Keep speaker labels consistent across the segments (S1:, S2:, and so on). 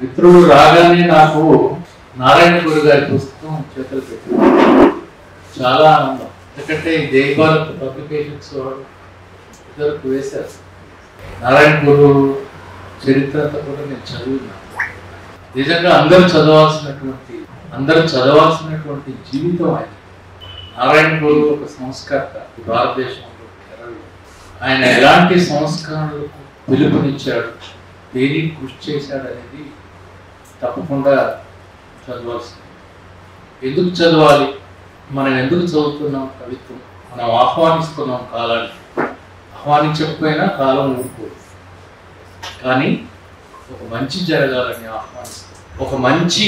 S1: మిత్రుడు రాగానే నాకు నారాయణ గురు గారి పుస్తకం చేతులు పెట్టారు చాలా ఆనందం ఎందుకంటే ఈ జై భారత్ పబ్లికేషన్స్ వాడు ఇద్దరు వేశారు నారాయణ గురు చరిత్ర అంతా కూడా నేను చదివినా నిజంగా అందరూ చదవాల్సినటువంటి అందరూ చదవాల్సినటువంటి జీవితం ఆయన నారాయణ గురు ఒక సంస్కర్త ఈ భారతదేశంలో కేరళలో. ఆయన ఎలాంటి సంస్కరణలకు పిలుపునిచ్చాడు దేనికి కృషి చేశాడు అనేది తప్పకుండా చదవాల్సింది ఎందుకు చదవాలి మనం ఎందుకు చదువుతున్నాం కవిత్వం మనం ఆహ్వానిస్తున్నాం కాలాన్ని ఆహ్వానించకపోయినా కాలం ఊరుకోదు కానీ ఒక మంచి జరగాలని ఆహ్వానిస్తాం ఒక మంచి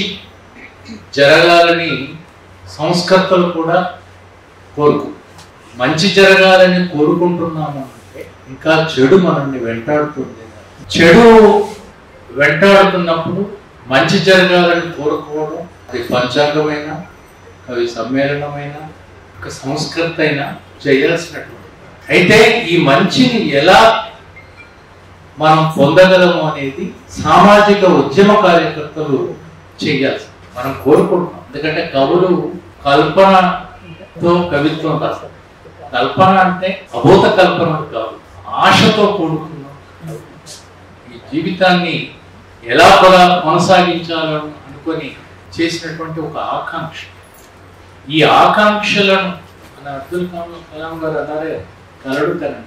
S1: జరగాలని సంస్కర్తలు కూడా కోరుకు మంచి జరగాలని కోరుకుంటున్నాము అంటే ఇంకా చెడు మనల్ని వెంటాడుతుంది చెడు వెంటాడుతున్నప్పుడు మంచి జరగాలని కోరుకోవడం అది పంచాంగమైన కవి సమ్మేళనమైన ఒక సంస్కృతి అయినా చేయాల్సినటువంటి అయితే ఈ మంచిని ఎలా మనం పొందగలము అనేది సామాజిక ఉద్యమ కార్యకర్తలు చేయాల్సి మనం కోరుకుంటున్నాం ఎందుకంటే కవులు కల్పనతో కవిత్వం రాస్తారు కల్పన అంటే అభూత కల్పన కాదు ఆశతో కూడుకున్న ఈ జీవితాన్ని ఎలా కూడా కొనసాగించాలని అనుకొని చేసినటువంటి ఒక ఆకాంక్ష ఈ ఆకాంక్షలను మన అబ్దుల్ కలాం కలాం గారు అన్నారే కలడు కనండి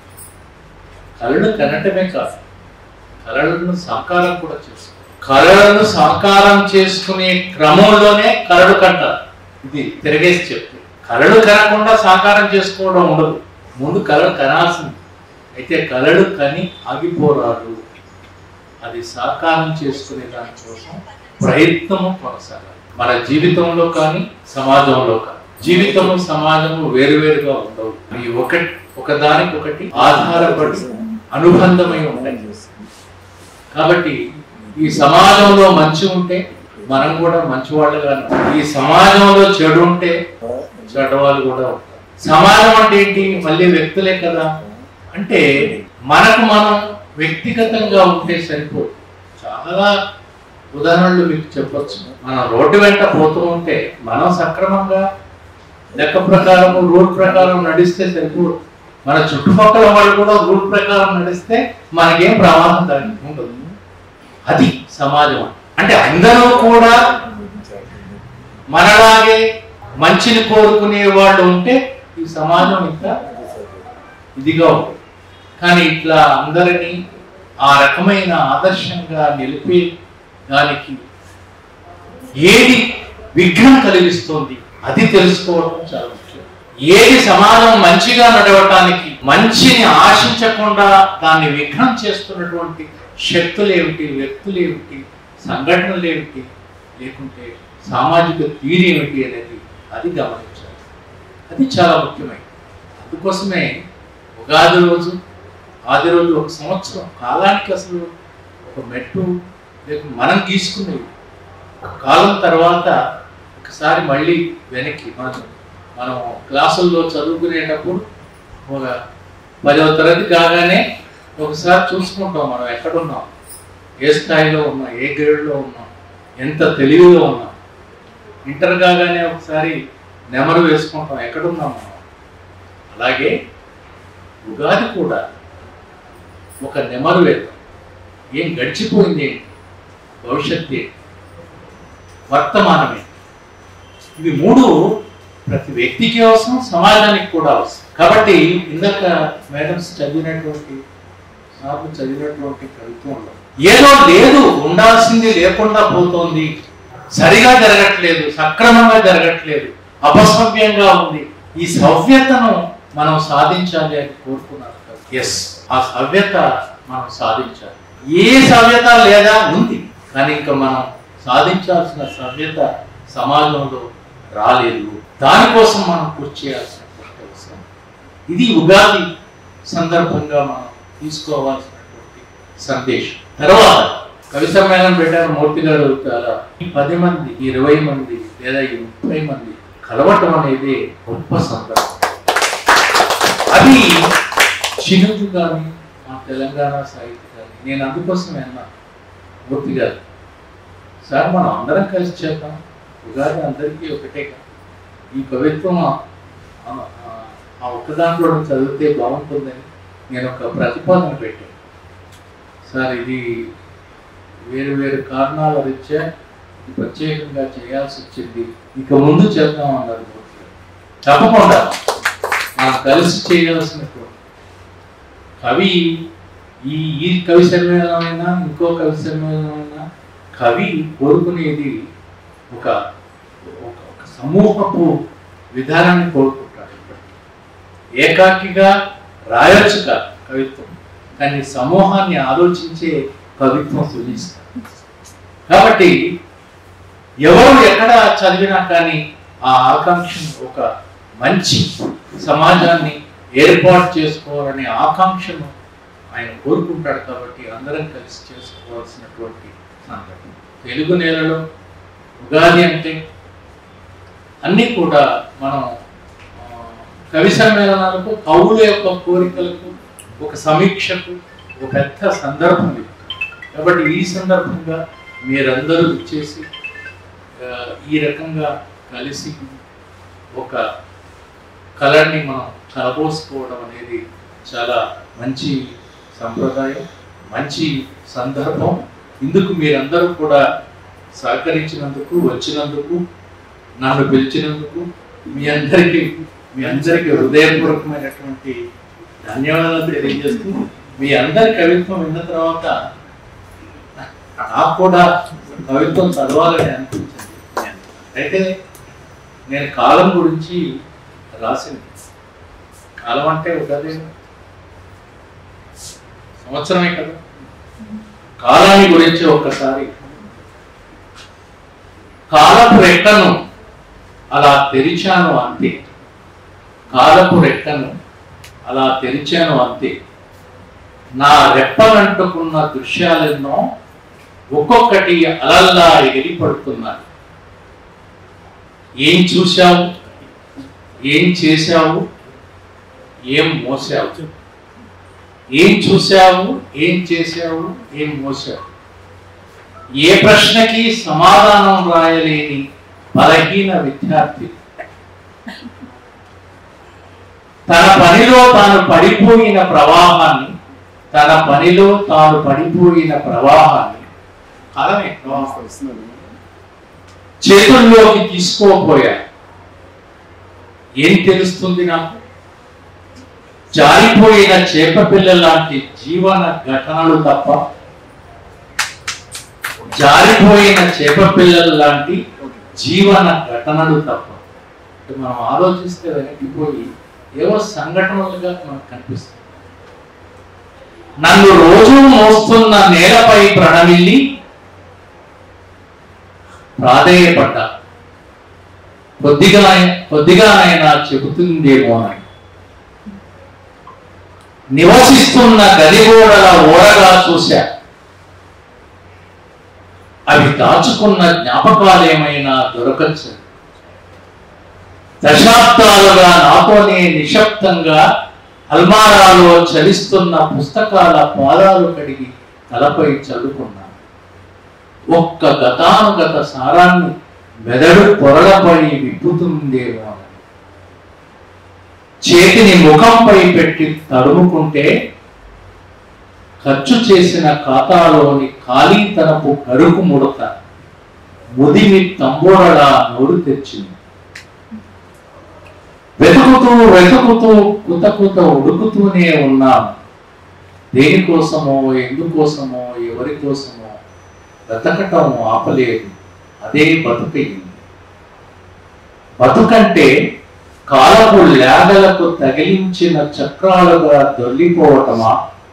S1: కళను కనటమే కాదు కళలను సాకారం కూడా చేసుకో కళలను సాకారం చేసుకునే క్రమంలోనే కళలు కంటారు ఇది తిరగేసి చెప్తే కళలు కనకుండా సాకారం చేసుకోవడం ఉండదు ముందు కళలు కనాల్సింది అయితే కళలు కని ఆగిపోరాదు అది సాకారం చేసుకునే దానికోసం ప్రయత్నము కొనసాగాలి మన జీవితంలో కానీ సమాజంలో కానీ జీవితము సమాజము వేరువేరుగా ఉండవు ఈ ఒకటి ఒకదానికి ఒకటి ఆధారపడి అనుబంధమై ఉంటాయి కాబట్టి ఈ సమాజంలో మంచి ఉంటే మనం కూడా మంచి వాళ్ళుగానే ఉంటాం. ఈ సమాజంలో చెడు ఉంటే చెడ్డవాళ్ళు కూడా ఉంటారు సమాజం అంటే ఏంటి మళ్ళీ వ్యక్తులే కదా అంటే మనకు మనం వ్యక్తిగతంగా ఉంటే సరిపోదు చాలా ఉదాహరణలు మీకు చెప్పొచ్చు మనం రోడ్డు వెంట పోతూ ఉంటే మనం సక్రమంగా లెక్క ప్రకారం రూల్ ప్రకారం నడిస్తే సరిపోదు మన చుట్టుపక్కల వాళ్ళు కూడా రూల్ ప్రకారం నడిస్తే మనకేం ప్రమాదం దానికి ఉండదు అది సమాజం అంటే అందరూ కూడా మనలాగే మంచిని కోరుకునే వాళ్ళు ఉంటే ఈ సమాజం ఇంకా ఇదిగా ఉంటుంది కానీ ఇట్లా అందరినీ ఆ రకమైన ఆదర్శంగా నిలిపే దానికి ఏది విఘ్నం కలిగిస్తుంది అది తెలుసుకోవడం చాలా ముఖ్యం ఏది సమాజం మంచిగా నడవటానికి మంచిని ఆశించకుండా దాన్ని విఘ్నం చేస్తున్నటువంటి శక్తులు ఏమిటి వ్యక్తులు ఏమిటి సంఘటనలు ఏమిటి లేకుంటే సామాజిక తీరు ఏమిటి అనేది అది గమనించాలి అది చాలా ముఖ్యమైనది అందుకోసమే ఉగాది రోజు ఆది రోజు ఒక సంవత్సరం కాలానికి అసలు ఒక మెట్టు లేక మనం గీసుకునేవి ఒక కాలం తర్వాత ఒకసారి మళ్ళీ వెనక్కి మనం మనం క్లాసుల్లో చదువుకునేటప్పుడు ఒక పదవ తరగతి కాగానే ఒకసారి చూసుకుంటాం మనం ఎక్కడున్నాం ఏ స్థాయిలో ఉన్నాం ఏ గ్రేడ్లో ఉన్నాం ఎంత తెలివిలో ఉన్నాం ఇంటర్ కాగానే ఒకసారి నెమరు వేసుకుంటాం ఎక్కడున్నాం మనం అలాగే ఉగాది కూడా ఒక నెమరు వేద్దాం ఏం గడిచిపోయింది ఏంటి భవిష్యత్ ఏంటి వర్తమానమే ఇవి మూడు ప్రతి వ్యక్తికి అవసరం సమాజానికి కూడా అవసరం కాబట్టి ఇందాక మేడమ్స్ చదివినటువంటి సార్లు చదివినటువంటి కవిత్వంలో ఏదో లేదు ఉండాల్సింది లేకుండా పోతోంది సరిగా జరగట్లేదు సక్రమంగా జరగట్లేదు అపసవ్యంగా ఉంది ఈ సవ్యతను మనం సాధించాలి అని కోరుకున్నారు ఎస్ ఆ సవ్యత మనం సాధించాలి ఏ సవ్యత లేదా ఉంది కానీ ఇంకా మనం సాధించాల్సిన సవ్యత సమాజంలో రాలేదు దానికోసం మనం కృషి చేయాల్సినటువంటి అవసరం ఇది ఉగాది సందర్భంగా మనం తీసుకోవాల్సినటువంటి సందేశం తర్వాత కవి సమ్మేళనం పెట్టారు మూర్తి గారు చాలా ఈ పది మంది ఈ ఇరవై మంది లేదా ఈ ముప్పై మంది కలవటం అనేది గొప్ప సందర్భం అది చినుకు కానీ మా తెలంగాణ సాహిత్య కానీ నేను అందుకోసమే అన్నా మూర్తి గారు సార్ మనం అందరం కలిసి చేద్దాం ఉగాది అందరికీ ఒకటే కదా. ఈ కవిత్వం ఆ- ఆ- ఆ ఒక్క దాంట్లో చదివితే బాగుంటుందని నేను ఒక ప్రతిపాదన పెట్టాను సార్ ఇది వేరు వేరు కారణాల రీత్యా ఇది ప్రత్యేకంగా చేయాల్సి వచ్చింది ఇక ముందు చేద్దాం అన్నారు మూర్తి గారు. తప్పకుండా మనం కలిసి చేయాల్సినటువంటి కవి ఈ ఈ కవి సమ్మేళనమైనా ఇంకో కవి సమ్మేళనమైనా కవి కోరుకునేది ఒక ఒక ఒక సమూహపు విధానాన్ని కోరుకుంటాడు ఏకాకిగా రాయొచ్చు కాదు కవిత్వం కానీ సమూహాన్ని ఆలోచించే కవిత్వం సూచిస్తారు కాబట్టి ఎవరు ఎక్కడ చదివినా కానీ ఆ ఆకాంక్షను ఒక మంచి సమాజాన్ని ఏర్పాటు చేసుకోవాలనే ఆకాంక్షను ఆయన కోరుకుంటాడు కాబట్టి అందరం కలిసి చేసుకోవాల్సినటువంటి సందర్భం తెలుగు నేలలో ఉగాది అంటే అన్నీ కూడా మనం ఆ, కవి సమ్మేళనాలకు కవుల యొక్క కోరికలకు ఒక సమీక్షకు ఒక పెద్ద సందర్భం ఇది కాబట్టి ఈ సందర్భంగా మీరందరూ ఇచ్చేసి ఆ, ఈ రకంగా కలిసి ఒక కళని మనం కలబోసుకోవడం అనేది చాలా మంచి సంప్రదాయం మంచి సందర్భం ఇందుకు మీరందరూ కూడా సహకరించినందుకు వచ్చినందుకు నన్ను పిలిచినందుకు మీ అందరికీ మీ అందరికీ హృదయపూర్వకమైనటువంటి ధన్యవాదాలు తెలియజేస్తూ మీ అందరి కవిత్వం విన్న తర్వాత నాకు కూడా కవిత్వం చదవాలని అనిపించింది అయితే నేను కాలం గురించి రాసింది కాలం అంటే ఒకదే సంవత్సరమే కదా కాలాన్ని గురించి ఒక్కసారి కాలపు రెక్కను అలా తెరిచాను అంతే కాలపు రెక్కను అలా తెరిచాను అంతే నా రెప్పలంటుకున్న దృశ్యాలెన్నో ఒక్కొక్కటి అలల్లా ఎగిరిపడుతున్నాయి ఏం చూశావు ఏం చేశావు ఏం మోసావు ఏం చూశావు ఏం చేశావు ఏం మోసావు ఏ ప్రశ్నకి సమాధానం రాయలేని బలహీన విద్యార్థి తన పనిలో తాను పడిపోయిన ప్రవాహాన్ని తన పనిలో తాను పడిపోయిన ప్రవాహాన్ని కాలమే ప్రవాహం చేతుల్లోకి తీసుకోపోయా ఏం తెలుస్తుంది నాకు జారిపోయిన చేప పిల్ల లాంటి జీవన ఘటనలు తప్ప జారిపోయిన చేప పిల్లల లాంటి జీవన ఘటనలు తప్ప అంటే మనం ఆలోచిస్తే వెనక్కిపోయి ఏవో సంఘటనలుగా మనకు కనిపిస్తుంది నన్ను రోజు మోస్తున్న నేలపై ప్రణమిల్లి ప్రాధేయపడ్డా కొద్దిగా కొద్దిగానైనా చెబుతుందేమో అని నివసిస్తున్న గదిగోడల ఓరగా చూశా అవి దాచుకున్న జ్ఞాపకాలేమైనా దొరకచ్చు దశాబ్దాలుగా నాతోనే నిశ్శబ్దంగా అల్మారాలో చలిస్తున్న పుస్తకాల పాదాలు కడిగి తలపై చదువుకున్నాను ఒక్క గతానుగత సారాన్ని మెదడు పొరలపై విప్పుతుందేమో అని. చేతిని ముఖంపై పెట్టి తడుముకుంటే ఖర్చు చేసిన ఖాతాలోని ఖాళీతనపు గరుకు ముడత ముదిమి తంబోరలా నోరు తెచ్చింది వెతుకుతూ వెతుకుతూ కుత కుత ఉడుకుతూనే ఉన్నాను దేనికోసమో ఎందుకోసమో ఎవరి కోసమో వెతకటం ఆపలేదు అదే బతుకయింది బతుకంటే కాలపు లేగలకు తగిలించిన చక్రాలుగా దొల్లిపోవటమా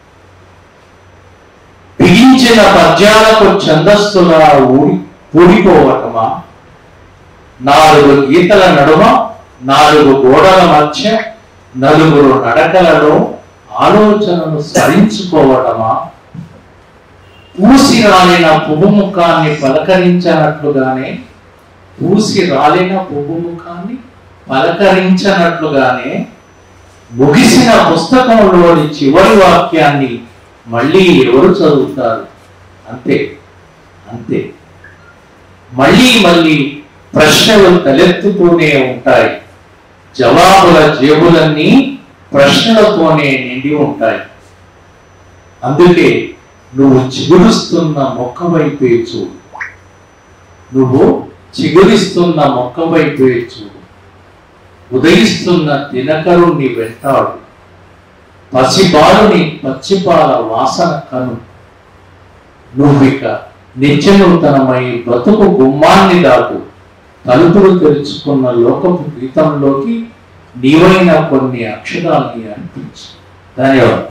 S1: బిగించిన పద్యాలకు ఛందస్సులా ఊడి ఊడిపోవటమా నాలుగు గీతల నడుమ నాలుగు గోడల మధ్య నలుగురు నడకలలో ఆలోచనను స్మరించుకోవటమా పూసి రాలిన పువ్వు ముఖాన్ని పలకరించనట్లుగానే పూసి రాలిన పువ్వు ముఖాన్ని పలకరించనట్లుగానే ముగిసిన పుస్తకంలోని చివరి వాక్యాన్ని మళ్ళీ ఎవరు చదువుతారు అంతే అంతే మళ్ళీ మళ్ళీ ప్రశ్నలు తలెత్తుతూనే ఉంటాయి జవాబుల జేబులన్నీ ప్రశ్నలతోనే నిండి ఉంటాయి అందుకే నువ్వు చిగురుస్తున్న మొక్క వైపే చూడు నువ్వు చిగురిస్తున్న మొక్క వైపే చూడు ఉదయిస్తున్న దినకరుణ్ణి వెంటాడు పసిబాలుని పచ్చిపాల వాసన కను నువ్విక నిత్యనూతనమై బతుకు గుమ్మాన్ని దాటు తలుపులు తెరుచుకున్న లోకపు గీతంలోకి నీవైన కొన్ని అక్షరాల్ని అర్పించు ధన్యవాదాలు